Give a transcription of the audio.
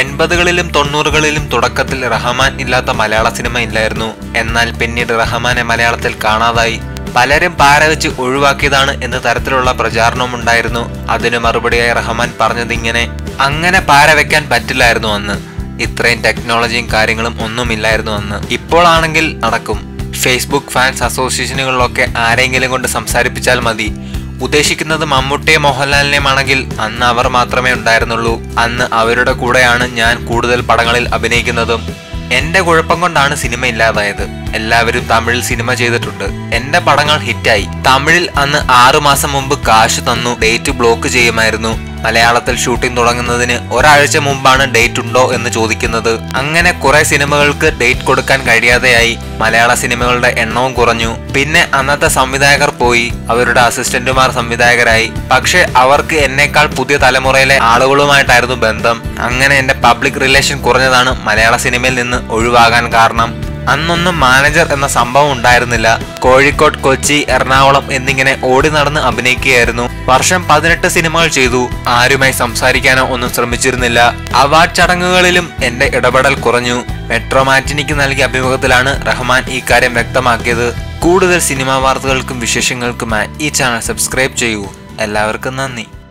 എൺപതുകളിലും തൊണ്ണൂറുകളിലും തുടക്കത്തിൽ റഹ്മാൻ ഇല്ലാത്ത മലയാള സിനിമ ഇല്ലായിരുന്നു എന്നാൽ പിന്നീട് റഹ്മാനെ മലയാളത്തിൽ കാണാതായി പലരും പാര വെച്ച് ഒഴിവാക്കിയതാണ് എന്ന തരത്തിലുള്ള പ്രചാരണവും ഉണ്ടായിരുന്നു അതിന് മറുപടിയായി റഹ്മാൻ പറഞ്ഞത് ഇങ്ങനെ അങ്ങനെ പാര വെക്കാൻ പറ്റില്ലായിരുന്നു അന്ന് ഇത്രയും ടെക്നോളജിയും കാര്യങ്ങളും ഒന്നുമില്ലായിരുന്നു അന്ന് ഇപ്പോഴാണെങ്കിൽ നടക്കും ഫേസ്ബുക്ക് ഫാൻസ് അസോസിയേഷനുകളിലൊക്കെ ആരെങ്കിലും കൊണ്ട് സംസാരിപ്പിച്ചാൽ മതി ഉദ്ദേശിക്കുന്നത് മമ്മൂട്ടിയെ മോഹൻലാലിനെയും ആണെങ്കിൽ അന്ന് അവർ മാത്രമേ ഉണ്ടായിരുന്നുള്ളൂ അന്ന് അവരുടെ കൂടെയാണ് ഞാൻ കൂടുതൽ പടങ്ങളിൽ അഭിനയിക്കുന്നതും എന്റെ കുഴപ്പം കൊണ്ടാണ് സിനിമ ഇല്ലാതായത് എല്ലാവരും തമിഴിൽ സിനിമ ചെയ്തിട്ടുണ്ട് എന്റെ പടങ്ങൾ ഹിറ്റായി തമിഴിൽ അന്ന് ആറു മാസം മുമ്പ് കാശ് തന്നു ഡേറ്റ് ബ്ലോക്ക് ചെയ്യുമായിരുന്നു മലയാളത്തിൽ ഷൂട്ടിംഗ് തുടങ്ങുന്നതിന് ഒരാഴ്ച മുമ്പാണ് ഡേറ്റ് ഉണ്ടോ എന്ന് ചോദിക്കുന്നത് അങ്ങനെ കുറെ സിനിമകൾക്ക് ഡേറ്റ് കൊടുക്കാൻ കഴിയാതെയായി മലയാള സിനിമകളുടെ എണ്ണവും കുറഞ്ഞു പിന്നെ അന്നത്തെ സംവിധായകർ പോയി അവരുടെ അസിസ്റ്റന്റുമാർ സംവിധായകരായി പക്ഷെ അവർക്ക് എന്നേക്കാൾ പുതിയ തലമുറയിലെ ആളുകളുമായിട്ടായിരുന്നു ബന്ധം അങ്ങനെ എന്റെ പബ്ലിക് റിലേഷൻ കുറഞ്ഞതാണ് മലയാള സിനിമയിൽ നിന്ന് ഒഴിവാകാൻ കാരണം അന്നൊന്നും മാനേജർ എന്ന സംഭവം ഉണ്ടായിരുന്നില്ല കോഴിക്കോട് കൊച്ചി എറണാകുളം എന്നിങ്ങനെ ഓടി നടന്ന് അഭിനയിക്കുകയായിരുന്നു വർഷം പതിനെട്ട് സിനിമകൾ ചെയ്തു ആരുമായി സംസാരിക്കാനോ ഒന്നും ശ്രമിച്ചിരുന്നില്ല അവാർഡ് ചടങ്ങുകളിലും എന്റെ ഇടപെടൽ കുറഞ്ഞു മെട്രോമാറ്റിനിക്ക് നൽകിയ അഭിമുഖത്തിലാണ് റഹ്മാൻ ഈ കാര്യം വ്യക്തമാക്കിയത് കൂടുതൽ സിനിമാ വാർത്തകൾക്കും വിശേഷങ്ങൾക്കുമായി ഈ ചാനൽ സബ്സ്ക്രൈബ് ചെയ്യൂ എല്ലാവർക്കും നന്ദി